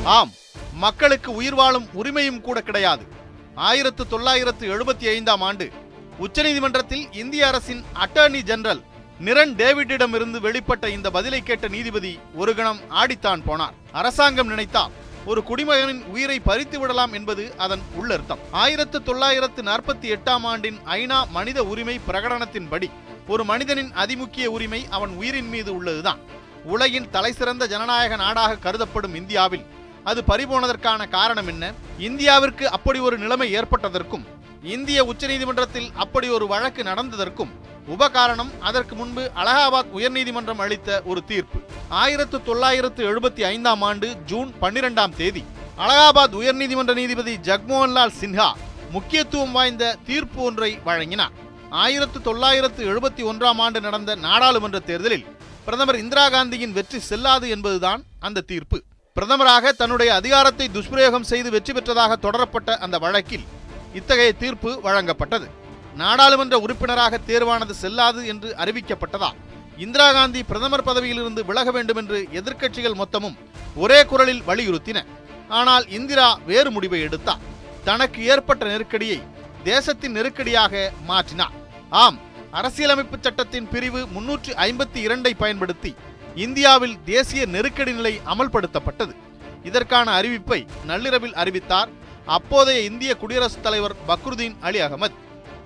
ஆம் மக்களுக்கு உயிர் வாழும் உரிமையும் கூட கிடையாது ஆயிரத்து தொள்ளாயிரத்து எழுபத்தி ஐந்தாம் ஆண்டு உச்சநீதிமன்றத்தில் இந்திய அரசின் அட்டர்னி ஜெனரல் நிரன் டேவிட்டிடமிருந்து வெளிப்பட்ட இந்த பதிலை கேட்ட நீதிபதி ஒரு கணம் ஆடித்தான் போனார் அரசாங்கம் நினைத்தால் ஒரு குடிமகனின் உயிரை பறித்து விடலாம் என்பது அதன் உள்ளர்த்தம் ஆயிரத்து தொள்ளாயிரத்து நாற்பத்தி எட்டாம் ஆண்டின் ஐநா மனித உரிமை பிரகடனத்தின்படி ஒரு மனிதனின் அதிமுக்கிய உரிமை அவன் உயிரின் மீது உள்ளதுதான் உலகின் தலைசிறந்த ஜனநாயக நாடாக கருதப்படும் இந்தியாவில் அது பறிபோனதற்கான காரணம் என்ன இந்தியாவிற்கு அப்படி ஒரு நிலைமை ஏற்பட்டதற்கும் இந்திய உச்சநீதிமன்றத்தில் அப்படி ஒரு வழக்கு நடந்ததற்கும் உபகாரணம் அதற்கு முன்பு அலகாபாத் உயர்நீதிமன்றம் அளித்த ஒரு தீர்ப்பு ஆயிரத்து தொள்ளாயிரத்து எழுபத்தி ஐந்தாம் ஆண்டு ஜூன் பன்னிரெண்டாம் தேதி அலகாபாத் உயர்நீதிமன்ற நீதிபதி ஜக்மோகன்லால் சின்ஹா முக்கியத்துவம் வாய்ந்த தீர்ப்பு ஒன்றை வழங்கினார் ஆயிரத்து தொள்ளாயிரத்து எழுபத்தி ஒன்றாம் ஆண்டு நடந்த நாடாளுமன்ற தேர்தலில் பிரதமர் இந்திரா காந்தியின் வெற்றி செல்லாது என்பதுதான் அந்த தீர்ப்பு பிரதமராக தன்னுடைய அதிகாரத்தை துஷ்பிரயோகம் செய்து வெற்றி பெற்றதாக தொடரப்பட்ட அந்த வழக்கில் இத்தகைய தீர்ப்பு வழங்கப்பட்டது நாடாளுமன்ற உறுப்பினராக தேர்வானது செல்லாது என்று அறிவிக்கப்பட்டதால் இந்திரா காந்தி பிரதமர் பதவியிலிருந்து விலக வேண்டும் என்று எதிர்க்கட்சிகள் மொத்தமும் ஒரே குரலில் வலியுறுத்தின ஆனால் இந்திரா வேறு முடிவை எடுத்தார் தனக்கு ஏற்பட்ட நெருக்கடியை தேசத்தின் நெருக்கடியாக மாற்றினார் ஆம் அரசியலமைப்பு சட்டத்தின் பிரிவு முன்னூற்று ஐம்பத்தி இரண்டை பயன்படுத்தி இந்தியாவில் தேசிய நெருக்கடி நிலை அமல்படுத்தப்பட்டது இதற்கான அறிவிப்பை நள்ளிரவில் அறிவித்தார் அப்போதைய இந்திய குடியரசுத் தலைவர் பக்ருதீன் அலி அகமது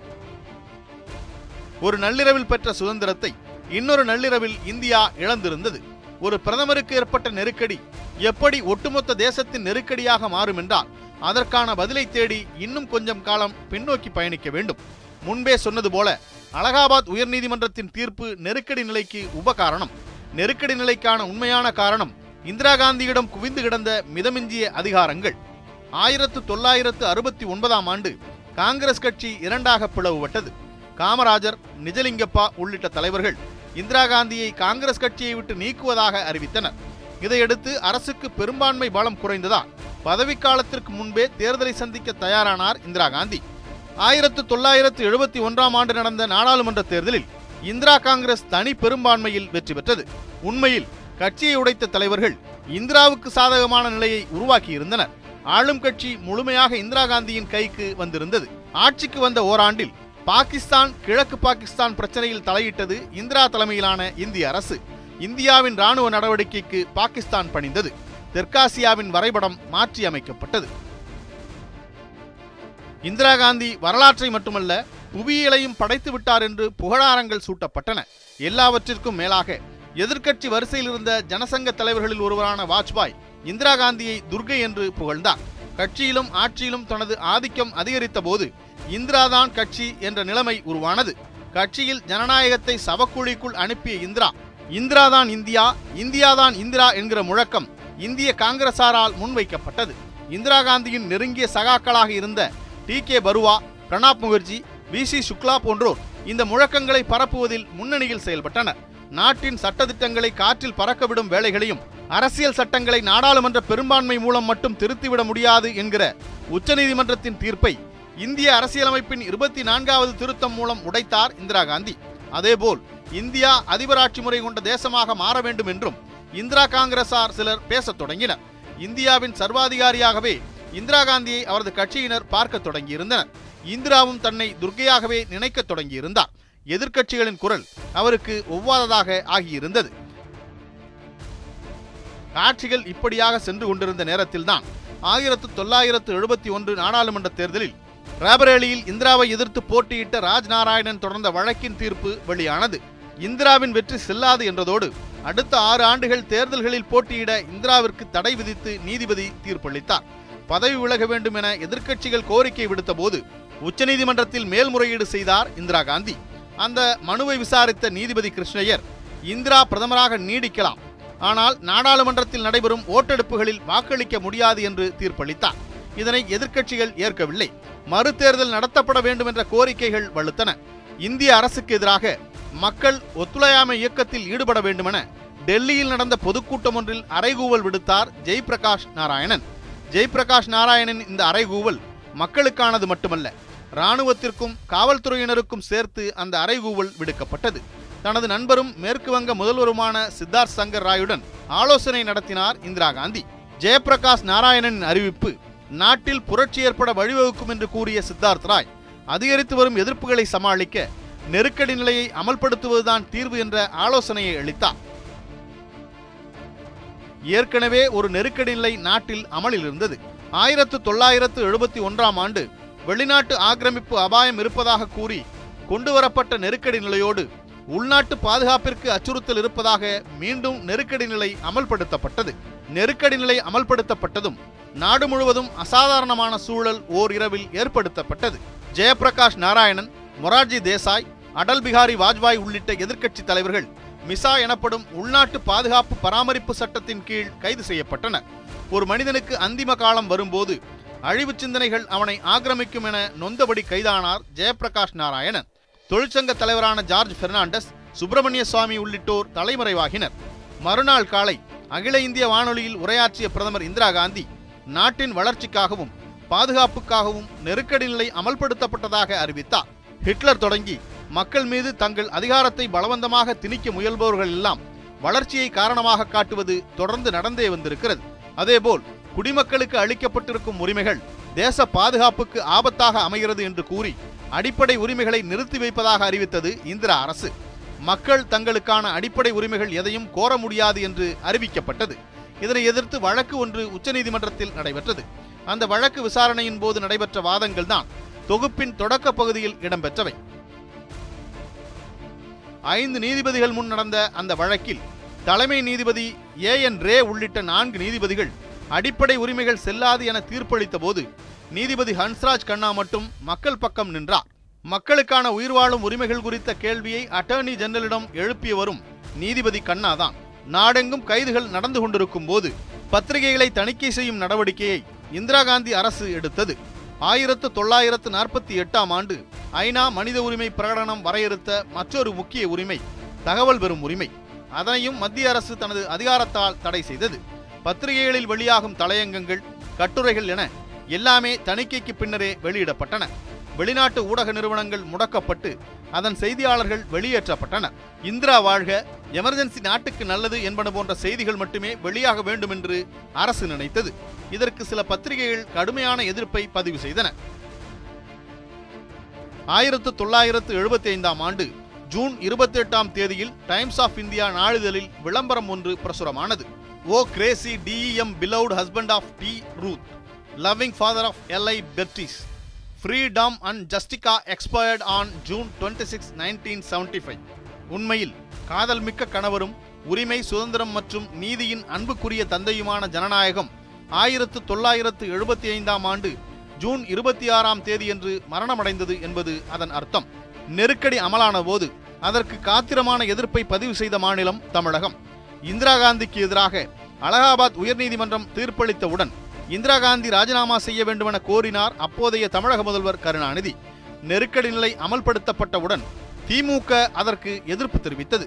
ஒரு நள்ளிரவில் பெற்ற சுதந்திரத்தை இன்னொரு நள்ளிரவில் இந்தியா இழந்திருந்தது ஒரு பிரதமருக்கு ஏற்பட்ட நெருக்கடி எப்படி ஒட்டுமொத்த தேசத்தின் நெருக்கடியாக மாறும் என்றால் அதற்கான பதிலை தேடி இன்னும் கொஞ்சம் காலம் பின்னோக்கி பயணிக்க வேண்டும் முன்பே சொன்னது போல அலகாபாத் உயர்நீதிமன்றத்தின் தீர்ப்பு நெருக்கடி நிலைக்கு உபகாரணம் நெருக்கடி நிலைக்கான உண்மையான காரணம் இந்திரா காந்தியிடம் குவிந்து கிடந்த மிதமிஞ்சிய அதிகாரங்கள் ஆயிரத்து தொள்ளாயிரத்து அறுபத்தி ஒன்பதாம் ஆண்டு காங்கிரஸ் கட்சி இரண்டாக பிளவுபட்டது காமராஜர் நிஜலிங்கப்பா உள்ளிட்ட தலைவர்கள் இந்திரா காந்தியை காங்கிரஸ் கட்சியை விட்டு நீக்குவதாக அறிவித்தனர் இதையடுத்து அரசுக்கு பெரும்பான்மை பலம் குறைந்ததால் பதவிக்காலத்திற்கு முன்பே தேர்தலை சந்திக்க தயாரானார் இந்திரா காந்தி ஆயிரத்து தொள்ளாயிரத்து எழுபத்தி ஒன்றாம் ஆண்டு நடந்த நாடாளுமன்ற தேர்தலில் இந்திரா காங்கிரஸ் தனி பெரும்பான்மையில் வெற்றி பெற்றது உண்மையில் கட்சியை உடைத்த தலைவர்கள் இந்திராவுக்கு சாதகமான நிலையை உருவாக்கியிருந்தனர் ஆளும் கட்சி முழுமையாக இந்திரா காந்தியின் கைக்கு வந்திருந்தது ஆட்சிக்கு வந்த ஓராண்டில் பாகிஸ்தான் கிழக்கு பாகிஸ்தான் பிரச்சனையில் தலையிட்டது இந்திரா தலைமையிலான இந்திய அரசு இந்தியாவின் ராணுவ நடவடிக்கைக்கு பாகிஸ்தான் பணிந்தது தெற்காசியாவின் வரைபடம் மாற்றி அமைக்கப்பட்டது இந்திரா காந்தி வரலாற்றை மட்டுமல்ல புவியியலையும் படைத்து விட்டார் என்று புகழாரங்கள் சூட்டப்பட்டன எல்லாவற்றிற்கும் மேலாக எதிர்க்கட்சி வரிசையில் இருந்த ஜனசங்க தலைவர்களில் ஒருவரான வாஜ்பாய் இந்திரா காந்தியை துர்கை என்று புகழ்ந்தார் கட்சியிலும் ஆட்சியிலும் தனது ஆதிக்கம் அதிகரித்த போது இந்திராதான் கட்சி என்ற நிலைமை உருவானது கட்சியில் ஜனநாயகத்தை சவக்குழிக்குள் அனுப்பிய இந்திரா இந்திராதான் இந்தியா இந்தியாதான் இந்திரா என்கிற முழக்கம் இந்திய காங்கிரசாரால் முன்வைக்கப்பட்டது இந்திரா காந்தியின் நெருங்கிய சகாக்களாக இருந்த D K Barooah Pranab Mukherjee V C Shukla போன்றோர் இந்த முழக்கங்களை பரப்புவதில் முன்னணியில் செயல்பட்டனர் நாட்டின் சட்டதிட்டங்களை காற்றில் பறக்கவிடும் வேலைகளையும் அரசியல் சட்டங்களை நாடாளுமன்ற பெரும்பான்மை மூலம் மட்டும் திருத்திவிட முடியாது என்கிற உச்சநீதிமன்றத்தின் தீர்ப்பை இந்திய அரசியலமைப்பின் இருபத்தி நான்காவது திருத்தம் மூலம் உடைத்தார் இந்திரா காந்தி அதேபோல் இந்தியா அதிபராட்சி முறை கொண்ட தேசமாக மாற வேண்டும் என்றும் இந்திரா காங்கிரசார் சிலர் பேசத் தொடங்கினர் இந்தியாவின் சர்வாதிகாரியாகவே இந்திரா காந்தியை அவரது கட்சியினர் பார்க்கத் தொடங்கியிருந்தனர் இந்திராவும் தன்னை துர்க்கையாகவே நினைக்கத் தொடங்கியிருந்தார் எதிர்க்கட்சிகளின் குரல் அவருக்கு ஒவ்வாததாக ஆகியிருந்தது காட்சிகள் இப்படியாக சென்று கொண்டிருந்த நேரத்தில்தான் ஆயிரத்து தொள்ளாயிரத்து எழுபத்தி ஒன்று நாடாளுமன்ற தேர்தலில் ராபரேலியில் இந்திராவை எதிர்த்து போட்டியிட்ட ராஜ் நாராயணன் தொடர்ந்த வழக்கின் தீர்ப்பு வெளியானது இந்திராவின் வெற்றி செல்லாது என்றதோடு அடுத்த ஆறு ஆண்டுகள் தேர்தல்களில் போட்டியிட இந்திராவிற்கு தடை விதித்து நீதிபதி தீர்ப்பளித்தார் பதவி விலக வேண்டும் என எதிர்க்கட்சிகள் கோரிக்கை விடுத்த போது உச்சநீதிமன்றத்தில் மேல்முறையீடு செய்தார் இந்திரா காந்தி அந்த மனுவை விசாரித்த நீதிபதி கிருஷ்ணய்யர் இந்திரா பிரதமராக நீடிக்கலாம் ஆனால் நாடாளுமன்றத்தில் நடைபெறும் ஓட்டெடுப்புகளில் வாக்களிக்க முடியாது என்று தீர்ப்பளித்தார் இதனை எதிர்க்கட்சிகள் ஏற்கவில்லை மறுதேர்தல் நடத்தப்பட வேண்டும் என்ற கோரிக்கைகள் வலுத்தன இந்திய அரசுக்கு எதிராக மக்கள் ஒத்துழையாமை இயக்கத்தில் ஈடுபட வேண்டுமென டெல்லியில் நடந்த பொதுக்கூட்டம் ஒன்றில் அறைகூவல் விடுத்தார் ஜெய்பிரகாஷ் நாராயணன் ஜெய்பிரகாஷ் நாராயணன் இந்த அறைகூவல் மக்களுக்கானது மட்டுமல்ல இராணுவத்திற்கும் காவல்துறையினருக்கும் சேர்த்து அந்த அறைகூவல் விடுக்கப்பட்டது தனது நண்பரும் மேற்கு வங்க முதல்வருமான சித்தார்த் சங்கர் ராயுடன் ஆலோசனை நடத்தினார் இந்திரா காந்தி ஜெயபிரகாஷ் நாராயணனின் அறிவிப்பு நாட்டில் புரட்சி ஏற்பட வழிவகுக்கும் என்று கூறிய சித்தார்த் ராய் அதிகரித்து வரும் எதிர்ப்புகளை சமாளிக்க நெருக்கடி நிலையை அமல்படுத்துவதுதான் தீர்வு என்ற ஆலோசனையை அளித்தார் ஏற்கனவே ஒரு நெருக்கடி நிலை நாட்டில் அமலில் இருந்தது ஆயிரத்து தொள்ளாயிரத்து எழுபத்தி ஒன்றாம் ஆண்டு வெளிநாட்டு ஆக்கிரமிப்பு அபாயம் இருப்பதாக கூறி கொண்டுவரப்பட்ட நெருக்கடி நிலையோடு உள்நாட்டு பாதுகாப்பிற்கு அச்சுறுத்தல் இருப்பதாக மீண்டும் நெருக்கடி நிலை அமல்படுத்தப்பட்டது நெருக்கடி நிலை அமல்படுத்தப்பட்டதும் நாடு முழுவதும் அசாதாரணமான சூழல் ஓர் இரவில் ஏற்படுத்தப்பட்டது ஜெயபிரகாஷ் நாராயணன் மொரார்ஜி தேசாய் அடல் பிகாரி வாஜ்பாய் உள்ளிட்ட எதிர்க்கட்சி தலைவர்கள் மிசா எனப்படும் உள்நாட்டு பாதுகாப்பு பராமரிப்பு சட்டத்தின் கீழ் கைது செய்யப்பட்டனர் ஒரு மனிதனுக்கு அந்திம காலம் வரும்போது அழிவு சிந்தனைகள் அவனை ஆக்கிரமிக்கும் என நொந்தபடி கைதானார் ஜெயபிரகாஷ் நாராயணன் தொழிற்சங்க தலைவரான ஜார்ஜ் பெர்னாண்டஸ் சுப்பிரமணிய சுவாமி உள்ளிட்டோர் தலைமறைவாகினர் மறுநாள் காலை அகில இந்திய வானொலியில் உரையாற்றிய பிரதமர் இந்திரா காந்தி நாட்டின் வளர்ச்சிக்காகவும் பாதுகாப்புக்காகவும் நெருக்கடி நிலை அமல்படுத்தப்பட்டதாக அறிவித்தார் ஹிட்லர் தொடங்கி மக்கள் மீது தங்கள் அதிகாரத்தை பலவந்தமாக திணிக்க முயல்பவர்கள் எல்லாம் வளர்ச்சியை காரணமாக காட்டுவது தொடர்ந்து நடந்தே வந்திருக்கிறது அதேபோல் குடிமக்களுக்கு அளிக்கப்பட்டிருக்கும் உரிமைகள் தேச பாதுகாப்புக்கு ஆபத்தாக அமைகிறது என்று கூறி அடிப்படை உரிமைகளை நிறுத்தி வைப்பதாக அறிவித்தது இந்திரா அரசு மக்கள் தங்களுக்கான அடிப்படை உரிமைகள் எதையும் கோர முடியாது என்று அறிவிக்கப்பட்டது இதனை எதிர்த்து வழக்கு ஒன்று உச்சநீதிமன்றத்தில் நடைபெற்றது அந்த வழக்கு விசாரணையின் போது நடைபெற்ற வாதங்கள் தான் தொகுப்பின் தொடக்க பகுதியில் இடம்பெற்றவை ஐந்து நீதிபதிகள் முன் நடந்த அந்த வழக்கில் தலைமை நீதிபதி ஏ என் ரே உள்ளிட்ட நான்கு நீதிபதிகள் அடிப்படை உரிமைகள் செல்லாது என தீர்ப்பளித்த போது நீதிபதி ஹன்ஸ்ராஜ் கண்ணா மட்டும் மக்கள் பக்கம் நின்றார் மக்களுக்கான உயிர் வாழும் உரிமைகள் குறித்த கேள்வியை அட்டர்னி ஜெனரலிடம் எழுப்பிய வரும் நீதிபதி கண்ணா தான் நாடெங்கும் கைதுகள் நடந்து கொண்டிருக்கும் போது பத்திரிகைகளை தணிக்கை செய்யும் நடவடிக்கையை இந்திரா காந்தி அரசு எடுத்தது ஆயிரத்து தொள்ளாயிரத்து நாற்பத்தி எட்டாம் ஆண்டு ஐநா மனித உரிமை பிரகடனம் வரையறுத்த மற்றொரு முக்கிய உரிமை தகவல் பெறும் உரிமை அதனையும் மத்திய அரசு தனது அதிகாரத்தால் தடை செய்தது பத்திரிகைகளில் வெளியாகும் தலையங்கங்கள் கட்டுரைகள் என எல்லாமே தணிக்கைக்கு பின்னரே வெளியிடப்பட்டன வெளிநாட்டு ஊடக நிறுவனங்கள் முடக்கப்பட்டு அதன் செய்தியாளர்கள் வெளியேற்றப்பட்டனர் இந்திரா வாழ்க எமர்ஜென்சி நாட்டுக்கு நல்லது என்பன போன்ற செய்திகள் மட்டுமே வெளியாக வேண்டும் என்று அரசு நினைத்தது இதற்கு சில பத்திரிகைகள் கடுமையான எதிர்ப்பை பதிவு செய்தன ஆயிரத்து தொள்ளாயிரத்து எழுபத்தி ஐந்தாம் ஆண்டு ஜூன் இருபத்தி எட்டாம் தேதியில் டைம்ஸ் ஆஃப் இந்தியா நாளிதழில் விளம்பரம் ஒன்று பிரசுரமானது O crazy DEM beloved husband of T Ruth loving father of LI Berties freedom and Justica expired on June twenty six nineteen seventy five உண்மையில் காதல் மிக்க கணவரும் உரிமை சுதந்திரம் மற்றும் நீதியின் அன்புக்குரிய தந்தையுமான ஜனநாயகம் ஆயிரத்து தொள்ளாயிரத்து எழுபத்தி ஐந்தாம் ஆண்டு ஜூன் இருபத்தி ஆறாம் தேதியன்று மரணமடைந்தது என்பது அதன் அர்த்தம் நெருக்கடி அமலான போது அதற்கு காத்திரமான எதிர்ப்பை பதிவு செய்த மாநிலம் தமிழகம் இந்திரா காந்திக்கு எதிராக அலகாபாத் உயர்நீதிமன்றம் தீர்ப்பளித்தவுடன் இந்திரா காந்தி ராஜினாமா செய்ய வேண்டுமென கோரினார் அப்போதைய தமிழக முதல்வர் கருணாநிதி நெருக்கடி நிலை அமல்படுத்தப்பட்டவுடன் திமுக அதற்கு எதிர்ப்பு தெரிவித்தது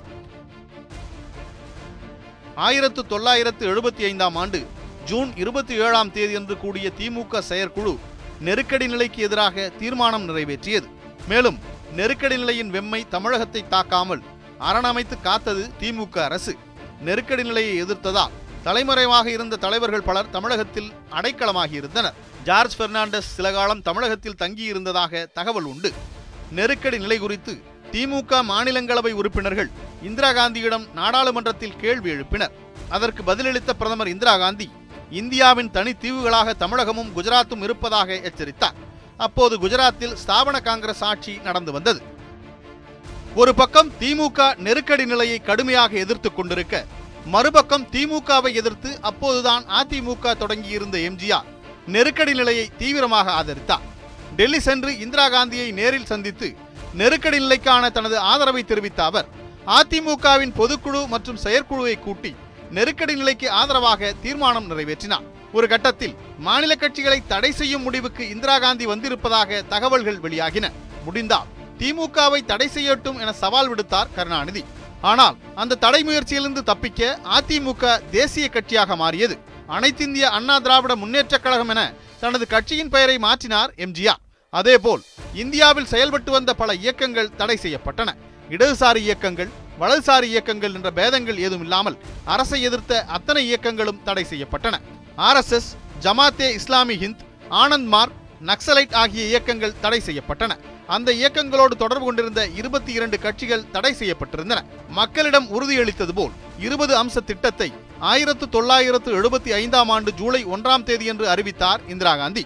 ஆயிரத்து தொள்ளாயிரத்து எழுபத்தி ஐந்தாம் ஆண்டு ஜூன் இருபத்தி ஏழாம் தேதியன்று கூடிய திமுக செயற்குழு நெருக்கடி நிலைக்கு எதிராக தீர்மானம் நிறைவேற்றியது மேலும் நெருக்கடி நிலையின் வெம்மை தமிழகத்தை தாக்காமல் அரணமைத்து காத்தது திமுக அரசு நெருக்கடி நிலையை எதிர்த்ததால் தலைமறைவாக இருந்த தலைவர்கள் பலர் தமிழகத்தில் அடைக்கலமாகி இருந்தனர் ஜார்ஜ் பெர்னாண்டஸ் சில காலம் தமிழகத்தில் தங்கியிருந்ததாக தகவல் உண்டு நெருக்கடி நிலை குறித்து திமுக மாநிலங்களவை உறுப்பினர்கள் இந்திரா காந்தியிடம் நாடாளுமன்றத்தில் கேள்வி எழுப்பினர் அதற்கு பதிலளித்த பிரதமர் இந்திரா காந்தி இந்தியாவின் தனித்தீவுகளாக தமிழகமும் குஜராத்தும் இருப்பதாக எச்சரித்தார் அப்போது குஜராத்தில் ஸ்தாபன காங்கிரஸ் ஆட்சி நடந்து வந்தது ஒரு பக்கம் திமுக நெருக்கடி நிலையை கடுமையாக எதிர்த்துக் கொண்டிருக்க மறுபக்கம் திமுகவை எதிர்த்து அப்போதுதான் அதிமுக தொடங்கியிருந்த எம்ஜிஆர் நெருக்கடி நிலையை தீவிரமாக ஆதரித்தார் டெல்லி சென்று இந்திரா காந்தியை நேரில் சந்தித்து நெருக்கடி நிலைக்கான தனது ஆதரவை தெரிவித்த அவர் அதிமுகவின் பொதுக்குழு மற்றும் செயற்குழுவை கூட்டி நெருக்கடி நிலைக்கு ஆதரவாக தீர்மானம் நிறைவேற்றினார் ஒரு கட்டத்தில் மாநில கட்சிகளை தடை செய்யும் முடிவுக்கு இந்திரா காந்தி வந்திருப்பதாக தகவல்கள் வெளியாகின முடிந்தால் திமுகவை தடை செய்யட்டும் என சவால் விடுத்தார் கருணாநிதி ஆனால் அந்த தடை முயற்சியிலிருந்து தப்பிக்க அதிமுக தேசிய கட்சியாக மாறியது அனைத்திந்திய அண்ணா திராவிட முன்னேற்றக் கழகம் என தனது கட்சியின் பெயரை மாற்றினார் எம்ஜிஆர் அதேபோல் இந்தியாவில் செயல்பட்டு வந்த பல இயக்கங்கள் தடை செய்யப்பட்டன இடதுசாரி இயக்கங்கள் வலதுசாரி இயக்கங்கள் என்ற பேதங்கள் ஏதும் இல்லாமல் அரசை எதிர்த்த அத்தனை இயக்கங்களும் தடை செய்யப்பட்டன ஆர்எஸ்எஸ் ஜமாத்தே இஸ்லாமி ஹிந்த் ஆனந்த் மார்க் நக்சலைட் ஆகிய இயக்கங்கள் தடை செய்யப்பட்டன அந்த இயக்கங்களோடு தொடர்பு கொண்டிருந்த இருபத்தி இரண்டு கட்சிகள் தடை செய்யப்பட்டிருந்தன மக்களிடம் உறுதியளித்தது போல் இருபது அம்ச திட்டத்தை ஆயிரத்து தொள்ளாயிரத்து எழுபத்தி ஐந்தாம் ஆண்டு ஜூலை ஒன்றாம் தேதியன்று அறிவித்தார் இந்திரா காந்தி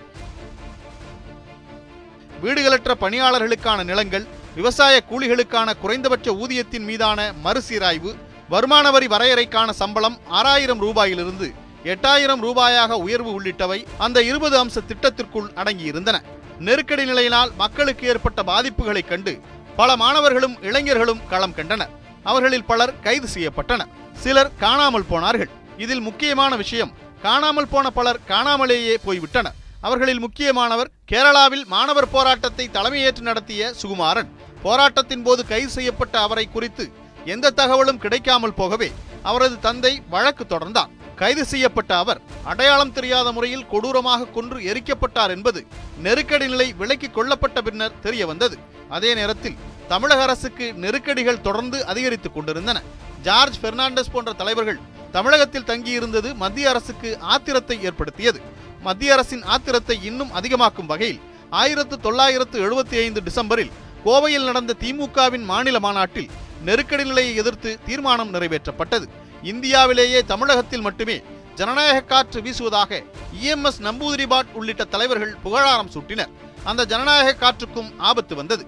வீடுகளற்ற பணியாளர்களுக்கான நிலங்கள் விவசாய கூலிகளுக்கான குறைந்தபட்ச ஊதியத்தின் மீதான மறுசீராய்வு வருமான வரி வரையறைக்கான சம்பளம் ஆறாயிரம் ரூபாயிலிருந்து எட்டாயிரம் ரூபாயாக உயர்வு உள்ளிட்டவை அந்த இருபது அம்ச திட்டத்திற்குள் அடங்கியிருந்தன நெருக்கடி நிலையினால் மக்களுக்கு ஏற்பட்ட பாதிப்புகளைக் கண்டு பல மாணவர்களும் இளைஞர்களும் களம் கண்டனர் அவர்களில் பலர் கைது செய்யப்பட்டனர் சிலர் காணாமல் போனார்கள் இதில் முக்கியமான விஷயம் காணாமல் போன பலர் காணாமலேயே போய்விட்டனர் அவர்களில் முக்கியமானவர் கேரளாவில் மாணவர் போராட்டத்தை தலைமையேற்று நடத்திய சுகுமாரன் போராட்டத்தின் போது கைது செய்யப்பட்ட அவரை குறித்து எந்த தகவலும் கிடைக்காமல் போகவே அவரது தந்தை வழக்கு தொடர்ந்தார் கைது செய்யப்பட்ட அவர் அடையாளம் தெரியாத முறையில் கொடூரமாக கொன்று எரிக்கப்பட்டார் என்பது நெருக்கடி நிலை விலக்கிக் கொள்ளப்பட்ட பின்னர் தெரிய வந்தது அதே நேரத்தில் தமிழக அரசுக்கு நெருக்கடிகள் தொடர்ந்து அதிகரித்துக் கொண்டிருந்தன ஜார்ஜ் பெர்னாண்டஸ் போன்ற தலைவர்கள் தமிழகத்தில் தங்கியிருந்தது மத்திய அரசுக்கு ஆத்திரத்தை ஏற்படுத்தியது மத்திய அரசின் ஆத்திரத்தை இன்னும் அதிகமாக்கும் வகையில் ஆயிரத்து தொள்ளாயிரத்து எழுபத்தி ஐந்து டிசம்பரில் கோவையில் நடந்த திமுகவின் மாநில மாநாட்டில் நெருக்கடி நிலையை எதிர்த்து தீர்மானம் நிறைவேற்றப்பட்டது இந்தியாவிலேயே தமிழகத்தில் மட்டுமே ஜனநாயக காற்று வீசுவதாக இஎம்எஸ் நம்பூதிரிபாட் உள்ளிட்ட தலைவர்கள் புகழாரம் சூட்டினர் அந்த ஜனநாயக காற்றுக்கும் ஆபத்து வந்தது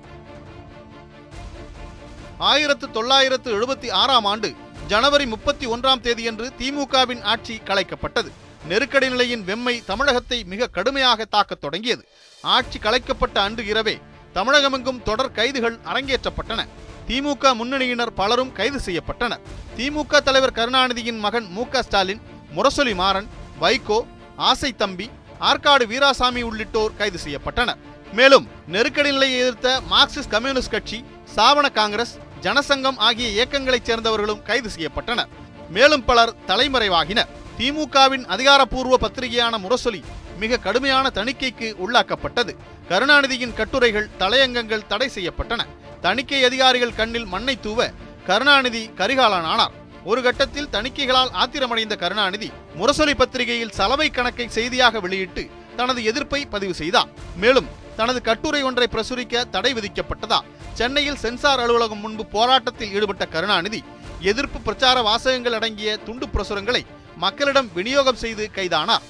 ஆயிரத்து தொள்ளாயிரத்து எழுபத்தி ஆறாம் ஆண்டு ஜனவரி முப்பத்தி ஒன்றாம் தேதியன்று திமுகவின் ஆட்சி கலைக்கப்பட்டது நெருக்கடி நிலையின் வெம்மை தமிழகத்தை மிக கடுமையாக தாக்கத் தொடங்கியது ஆட்சி கலைக்கப்பட்ட அன்று இரவே தமிழகமெங்கும் தொடர் கைதுகள் அரங்கேற்றப்பட்டன திமுக முன்னணியினர் பலரும் கைது செய்யப்பட்டனர் திமுக தலைவர் கருணாநிதியின் மகன் மு க ஸ்டாலின் முரசொலி மாறன் வைகோ ஆசை தம்பி ஆற்காடு வீராசாமி உள்ளிட்டோர் கைது செய்யப்பட்டனர் மேலும் நெருக்கடி நிலையை எதிர்த்த மார்க்சிஸ்ட் கம்யூனிஸ்ட் கட்சி சாவண காங்கிரஸ் ஜனசங்கம் ஆகிய இயக்கங்களைச் சேர்ந்தவர்களும் கைது செய்யப்பட்டனர் மேலும் பலர் தலைமறைவாகினர் திமுகவின் அதிகாரப்பூர்வ பத்திரிகையான முரசொலி மிக கடுமையான தணிக்கைக்கு உள்ளாக்கப்பட்டது கருணாநிதியின் கட்டுரைகள் தலையங்கங்கள் தடை செய்யப்பட்டன தணிக்கை அதிகாரிகள் கண்ணில் மண்ணை தூவ கருணாநிதி கரிகாலனானார் ஒரு கட்டத்தில் தணிக்கைகளால் ஆத்திரமடைந்த கருணாநிதி முரசொலி பத்திரிகையில் சலவை கணக்கை செய்தியாக வெளியிட்டு தனது எதிர்ப்பை பதிவு செய்தார் மேலும் தனது கட்டுரை ஒன்றை பிரசுரிக்க தடை விதிக்கப்பட்டதா சென்னையில் சென்சார் அலுவலகம் முன்பு போராட்டத்தில் ஈடுபட்ட கருணாநிதி எதிர்ப்பு பிரச்சார வாசகங்கள் அடங்கிய துண்டு பிரசுரங்களை மக்களிடம் விநியோகம் செய்து கைதானார்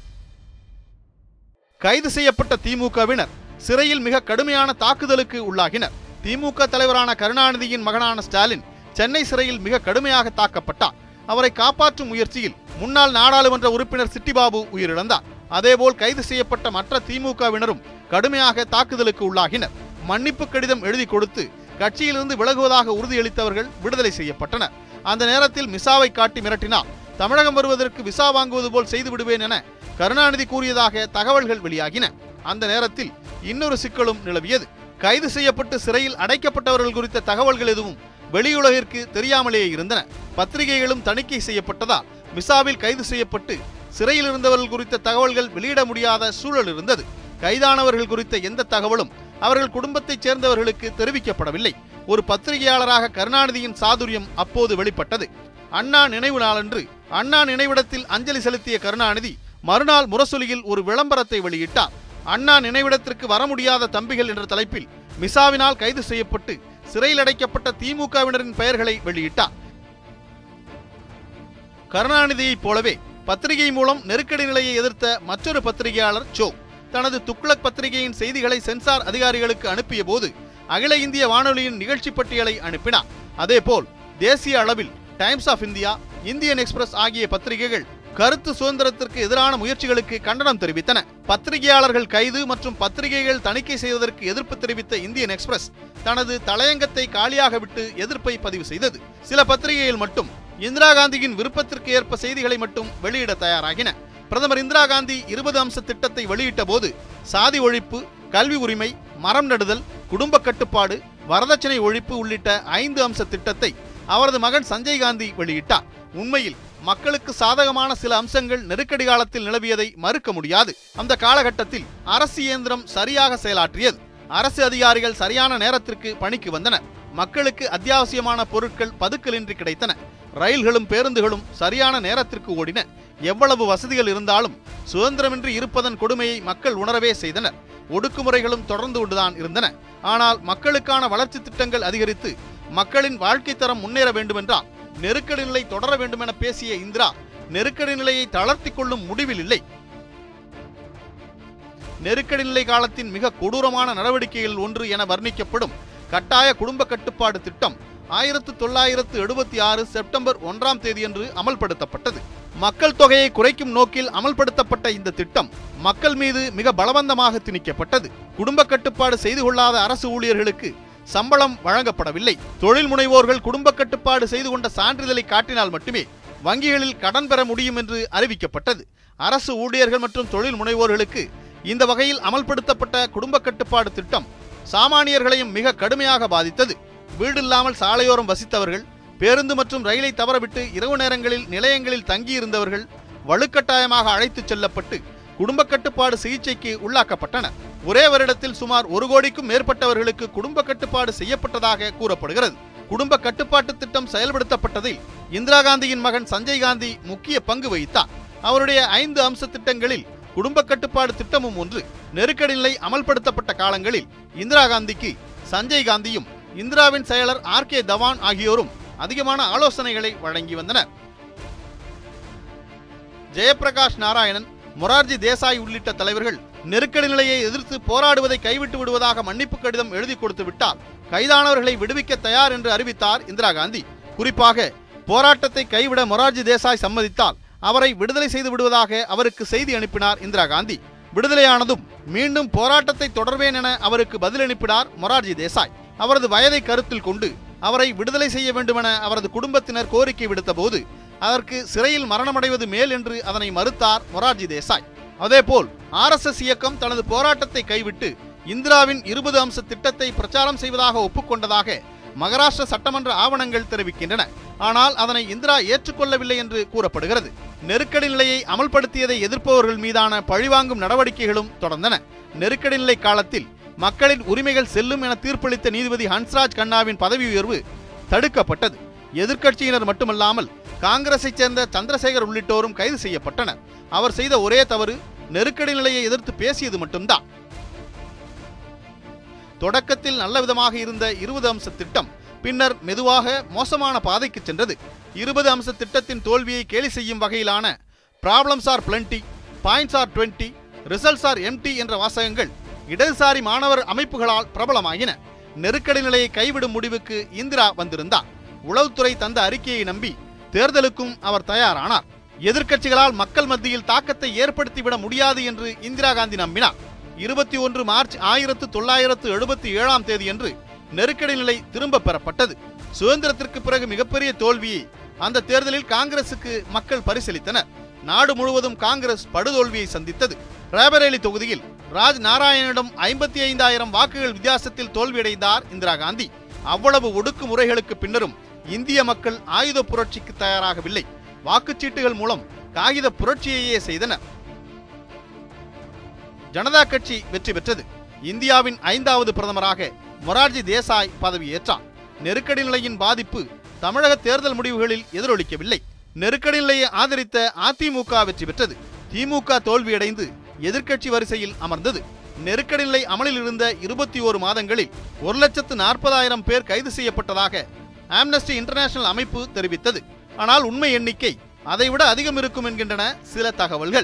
கைது செய்யப்பட்ட திமுகவினர் சிறையில் மிக கடுமையான தாக்குதலுக்கு உள்ளாகினர் திமுக தலைவரான கருணாநிதியின் மகனான ஸ்டாலின் சென்னை சிறையில் மிக கடுமையாக தாக்கப்பட்டார் அவரை காப்பாற்றும் முயற்சியில் முன்னாள் நாடாளுமன்ற உறுப்பினர் சிட்டிபாபு உயிரிழந்தார் அதேபோல் கைது செய்யப்பட்ட மற்ற திமுகவினரும் கடுமையாக தாக்குதலுக்கு உள்ளாகினர் மன்னிப்பு கடிதம் எழுதி கொடுத்து கட்சியிலிருந்து விலகுவதாக உறுதியளித்தவர்கள் விடுதலை செய்யப்பட்டனர் அந்த நேரத்தில் மிசாவை காட்டி மிரட்டினால் தமிழகம் வருவதற்கு விசா வாங்குவது போல் செய்து விடுவேன் என கருணாநிதி கூறியதாக தகவல்கள் வெளியாகின அந்த நேரத்தில் இன்னொரு சிக்கலும் நிலவியது கைது செய்யப்பட்டு சிறையில் அடைக்கப்பட்டவர்கள் குறித்த தகவல்கள் எதுவும் வெளியுலகிற்கு தெரியாமலேயே இருந்தன பத்திரிகைகளும் தணிக்கை செய்யப்பட்டதால் மிசாவில் கைது செய்யப்பட்டு சிறையில் இருந்தவர்கள் குறித்த தகவல்கள் வெளியிட முடியாத சூழல் இருந்தது கைதானவர்கள் குறித்த எந்த தகவலும் அவர்கள் குடும்பத்தைச் சேர்ந்தவர்களுக்கு தெரிவிக்கப்படவில்லை ஒரு பத்திரிகையாளராக கருணாநிதியின் சாதுரியம் அப்போது வெளிப்பட்டது அண்ணா நினைவு நாளன்று அண்ணா நினைவிடத்தில் அஞ்சலி செலுத்திய கருணாநிதி மறுநாள் முரசொலியில் ஒரு விளம்பரத்தை வெளியிட்டார் அண்ணா நினைவிடத்திற்கு வர முடியாத தம்பிகள் என்ற தலைப்பில் மிசாவினால் கைது செய்யப்பட்டு சிறையில் அடைக்கப்பட்ட திமுகவினரின் பெயர்களை வெளியிட்டார் கருணாநிதியைப் போலவே பத்திரிகை மூலம் நெருக்கடி நிலையை எதிர்த்த மற்றொரு பத்திரிகையாளர் சோ தனது துக்ளக் பத்திரிகையின் செய்திகளை சென்சார் அதிகாரிகளுக்கு அனுப்பிய போது அகில இந்திய வானொலியின் நிகழ்ச்சி பட்டியலை அனுப்பினார் அதேபோல் தேசிய அளவில் Times of India Indian Express ஆகிய பத்திரிகைகள் கருத்து சுதந்திரத்திற்கு எதிரான முயற்சிகளுக்கு கண்டனம் தெரிவித்தன பத்திரிகையாளர்கள் கைது மற்றும் பத்திரிகைகள் தணிக்கை செய்வதற்கு எதிர்ப்பு தெரிவித்த இந்தியன் எக்ஸ்பிரஸ் தனது தலையங்கத்தை காலியாக விட்டு எதிர்ப்பை பதிவு செய்தது சில பத்திரிகைகள் மட்டும் இந்திரா காந்தியின் விருப்பத்திற்கு ஏற்ப செய்திகளை மட்டும் வெளியிட தயாராகின பிரதமர் இந்திரா காந்தி இருபது அம்ச திட்டத்தை வெளியிட்ட போது சாதி ஒழிப்பு கல்வி உரிமை மரம் நடுதல் குடும்ப கட்டுப்பாடு வரதட்சணை ஒழிப்பு உள்ளிட்ட ஐந்து அம்ச திட்டத்தை அவரது மகன் சஞ்சய் காந்தி வெளியிட்டார் உண்மையில் மக்களுக்கு சாதகமான சில அம்சங்கள் நெருக்கடி காலத்தில் நிலவியதை மறுக்க முடியாது அந்த காலகட்டத்தில் அரசு இயந்திரம் சரியாக செயலாற்றியது அரசு அதிகாரிகள் சரியான நேரத்திற்கு பணிக்கு வந்தனர் மக்களுக்கு அத்தியாவசியமான பொருட்கள் பதுக்கலின்றி கிடைத்தன ரயில்களும் பேருந்துகளும் சரியான நேரத்திற்கு ஓடின எவ்வளவு வசதிகள் இருந்தாலும் சுதந்திரமின்றி இருப்பதன் கொடுமையை மக்கள் உணரவே செய்தனர் ஒடுக்குமுறைகளும் தொடர்ந்து கொண்டுதான் இருந்தன ஆனால் மக்களுக்கான வளர்ச்சி திட்டங்கள் அதிகரித்து மக்களின் வாழ்க்கை தரம் முன்னேற வேண்டுமென்றால் நெருக்கடி நிலை தொடர வேண்டுமென பேசிய இந்திரா நெருக்கடி நிலையை தளர்த்தி கொள்ளும் முடிவில் இல்லை நெருக்கடி நிலை காலத்தின் மிக கொடூரமான நடவடிக்கைகளில் ஒன்று என வர்ணிக்கப்படும் கட்டாய குடும்ப கட்டுப்பாடு திட்டம் ஆயிரத்து தொள்ளாயிரத்து எழுபத்தி ஆறு செப்டம்பர் ஒன்றாம் தேதியன்று அமல்படுத்தப்பட்டது மக்கள் தொகையை குறைக்கும் நோக்கில் அமல்படுத்தப்பட்ட இந்த திட்டம் மக்கள் மீது மிக பலவந்தமாக திணிக்கப்பட்டது குடும்ப கட்டுப்பாடு செய்து கொள்ளாத அரசு ஊழியர்களுக்கு சம்பளம் வழங்கப்படவில்லை தொழில் முனைவோர்கள் குடும்ப கட்டுப்பாடு செய்து கொண்ட சான்றிதழை காட்டினால் மட்டுமே வங்கிகளில் கடன் பெற முடியும் என்று அறிவிக்கப்பட்டது அரசு ஊழியர்கள் மற்றும் தொழில் முனைவோர்களுக்கு இந்த வகையில் அமல்படுத்தப்பட்ட குடும்ப கட்டுப்பாடு திட்டம் சாமானியர்களையும் மிக கடுமையாக பாதித்தது வீடில்லாமல் சாலையோரம் வசித்தவர்கள் பேருந்து மற்றும் ரயிலை தவறவிட்டு இரவு நேரங்களில் நிலையங்களில் தங்கியிருந்தவர்கள் வலுக்கட்டாயமாக அழைத்துச் செல்லப்பட்டு குடும்ப கட்டுப்பாடு சிகிச்சைக்கு உள்ளாக்கப்பட்டனர் ஒரே வருடத்தில் சுமார் ஒரு கோடிக்கும் மேற்பட்டவர்களுக்கு குடும்ப கட்டுப்பாடு செய்யப்பட்டதாக கூறப்படுகிறது குடும்ப கட்டுப்பாட்டு திட்டம் செயல்படுத்தப்பட்டதில் இந்திரா காந்தியின் மகன் சஞ்சய் காந்தி முக்கிய பங்கு வகித்தார் அவருடைய ஐந்து அம்ச திட்டங்களில் குடும்ப கட்டுப்பாடு திட்டமும் ஒன்று நெருக்கடி நிலை அமல்படுத்தப்பட்ட காலங்களில் இந்திரா காந்திக்கு சஞ்சய் காந்தியும் இந்திராவின் செயலர் ஆர் கே தவான் ஆகியோரும் அதிகமான ஆலோசனைகளை வழங்கி வந்தனர் ஜெயபிரகாஷ் நாராயணன் மொரார்ஜி தேசாய் உள்ளிட்ட தலைவர்கள் நெருக்கடி நிலையை எதிர்த்து போராடுவதை கைவிட்டு விடுவதாக மன்னிப்பு கடிதம் எழுதி கொடுத்து விட்டால் கைதானவர்களை விடுவிக்க தயார் என்று அறிவித்தார் இந்திரா காந்தி குறிப்பாக போராட்டத்தை கைவிட மொரார்ஜி தேசாய் சம்மதித்தால் அவரை விடுதலை செய்து விடுவதாக அவருக்கு செய்தி அனுப்பினார் இந்திரா காந்தி விடுதலையானதும் மீண்டும் போராட்டத்தை தொடர்வேன் என அவருக்கு பதில் அனுப்பினார் மொரார்ஜி தேசாய் அவரது வயதை கருத்தில் கொண்டு அவரை விடுதலை செய்ய வேண்டுமென அவரது குடும்பத்தினர் கோரிக்கை விடுத்தபோது அதற்கு சிறையில் மரணமடைவது மேல் என்று அதனை மறுத்தார் மொரார்ஜி தேசாய் அதேபோல் ஆர்எஸ்எஸ் இயக்கம் தனது போராட்டத்தை கைவிட்டு இந்திராவின் இருபது அம்ச திட்டத்தை பிரச்சாரம் செய்வதாக ஒப்புக்கொண்டதாக மகாராஷ்டிர சட்டமன்ற ஆவணங்கள் தெரிவிக்கின்றன ஆனால் அதனை இந்திரா ஏற்றுக்கொள்ளவில்லை என்று கூறப்படுகிறது நெருக்கடி நிலையை அமல்படுத்தியதை எதிர்ப்பவர்கள் மீதான பழிவாங்கும் நடவடிக்கைகளும் தொடர்ந்தன நெருக்கடி நிலை காலத்தில் மக்களின் உரிமைகள் செல்லும் என தீர்ப்பளித்த நீதிபதி ஹன்ஸ்ராஜ் கண்ணாவின் பதவி உயர்வு தடுக்கப்பட்டது எதிர்க்கட்சியினர் மட்டுமல்லாமல் காங்கிரஸைச் சேர்ந்த சந்திரசேகர் உள்ளிட்டோரும் கைது செய்யப்பட்டனர் அவர் செய்த ஒரே தவறு நெருக்கடி நிலையை எதிர்த்து பேசியது மட்டும்தான் தொடக்கத்தில் நல்ல விதமாக இருந்த இருபது அம்ச திட்டம் பின்னர் மெதுவாக மோசமான பாதைக்கு சென்றது இருபது அம்ச திட்டத்தின் தோல்வியை கேலி செய்யும் வகையிலான problems are plenty points are twenty results are empty என்ற வாசகங்கள் இடதுசாரி மாணவர் அமைப்புகளால் பிரபலமாகின நெருக்கடி நிலையை கைவிடும் முடிவுக்கு இந்திரா வந்திருந்தார் உளவுத்துறை தந்த அறிக்கையை நம்பி தேர்தலுக்கும் அவர் தயாரானார் எதிர்க்கட்சிகளால் மக்கள் மத்தியில் தாக்கத்தை ஏற்படுத்திவிட முடியாது என்று இந்திரா காந்தி நம்பினார் இருபத்தி ஒன்று மார்ச் ஆயிரத்து தொள்ளாயிரத்து எழுபத்தி ஏழாம் தேதியன்று நெருக்கடி நிலை திரும்ப பெறப்பட்டது சுதந்திரத்திற்கு பிறகு மிகப்பெரிய தோல்வியை அந்த தேர்தலில் காங்கிரசுக்கு மக்கள் பரிசீலித்தனர் நாடு முழுவதும் காங்கிரஸ் படுதோல்வியை சந்தித்தது ரேபரேலி தொகுதியில் ராஜ் நாராயணிடம் ஐம்பத்தி ஐந்தாயிரம் வாக்குகள் வித்தியாசத்தில் தோல்வியடைந்தார் இந்திரா காந்தி அவ்வளவு ஒடுக்குமுறைகளுக்கு பின்னரும் இந்திய மக்கள் ஆயுத புரட்சிக்கு தயாராகவில்லை வாக்குச்சீட்டுகள் மூலம் காகித புரட்சியையே செய்தனர் ஜனதா கட்சி வெற்றி பெற்றது இந்தியாவின் ஐந்தாவது பிரதமராக மொரார்ஜி தேசாய் பதவியேற்றார் நெருக்கடி நிலையின் பாதிப்பு தமிழக தேர்தல் முடிவுகளில் எதிரொலிக்கவில்லை நெருக்கடி நிலையை ஆதரித்த அதிமுக வெற்றி பெற்றது திமுக தோல்வியடைந்து எதிர்க்கட்சி வரிசையில் அமர்ந்தது நெருக்கடி நிலை அமலில் இருந்த இருபத்தி ஓரு மாதங்களில் ஒரு லட்சத்து நாற்பதாயிரம் பேர் கைது செய்யப்பட்டதாக ஆம்னஸ்டி இன்டர்நேஷனல் அமைப்பு தெரிவித்தது ஆனால் உண்மை எண்ணிக்கை அதைவிட அதிகம் இருக்கும் என்கின்றன சில தகவல்கள்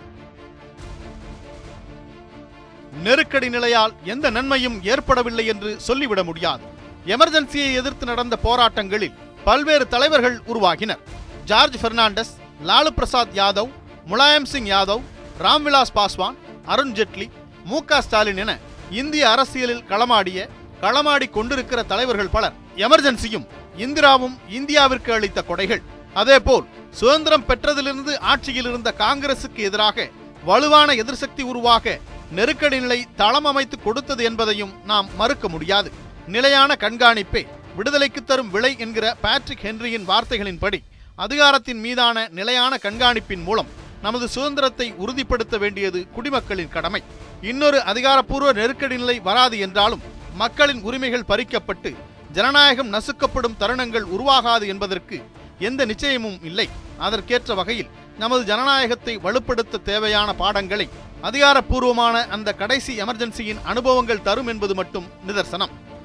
நெருக்கடி நிலையால் எந்த நன்மையும் ஏற்படவில்லை என்று சொல்லிவிட முடியாது எமர்ஜென்சியை எதிர்த்து நடந்த போராட்டங்களில் பல்வேறு தலைவர்கள் உருவாகினர் ஜார்ஜ் பெர்னாண்டஸ் லாலு பிரசாத் யாதவ் முலாயம் சிங் யாதவ் ராம்விலாஸ் பாஸ்வான் அருண் ஜெட்லி மு க ஸ்டாலின் என இந்திய அரசியலில் களமாடிய களமாடி கொண்டிருக்கிற தலைவர்கள் பலர் எமர்ஜென்சியும் இந்திராவும் இந்தியாவிற்கு அளித்த கொடைகள் அதேபோல் சுதந்திரம் பெற்றதிலிருந்து ஆட்சியில் இருந்த காங்கிரசுக்கு எதிராக வலுவான எதிர்சக்தி உருவாக நெருக்கடி நிலை தளம் அமைத்து கொடுத்தது என்பதையும் நாம் மறுக்க முடியாது நிலையான கண்காணிப்பே விடுதலைக்கு தரும் விலை என்கிற பேட்ரிக் ஹென்ரியின் வார்த்தைகளின்படி அதிகாரத்தின் மீதான நிலையான கண்காணிப்பின் மூலம் நமது சுதந்திரத்தை உறுதிப்படுத்த வேண்டியது குடிமக்களின் கடமை இன்னொரு அதிகாரப்பூர்வ நெருக்கடி நிலை வராது என்றாலும் மக்களின் உரிமைகள் பறிக்கப்பட்டு ஜனநாயகம் நசுக்கப்படும் தருணங்கள் உருவாகாது என்பதற்கு எந்த நிச்சயமும் இல்லை அதற்கேற்ற வகையில் நமது ஜனநாயகத்தை வலுப்படுத்த தேவையான பாடங்களை அதிகாரப்பூர்வமான அந்த கடைசி எமர்ஜென்சியின் அனுபவங்கள் தரும் என்பது மட்டும் நிதர்சனம்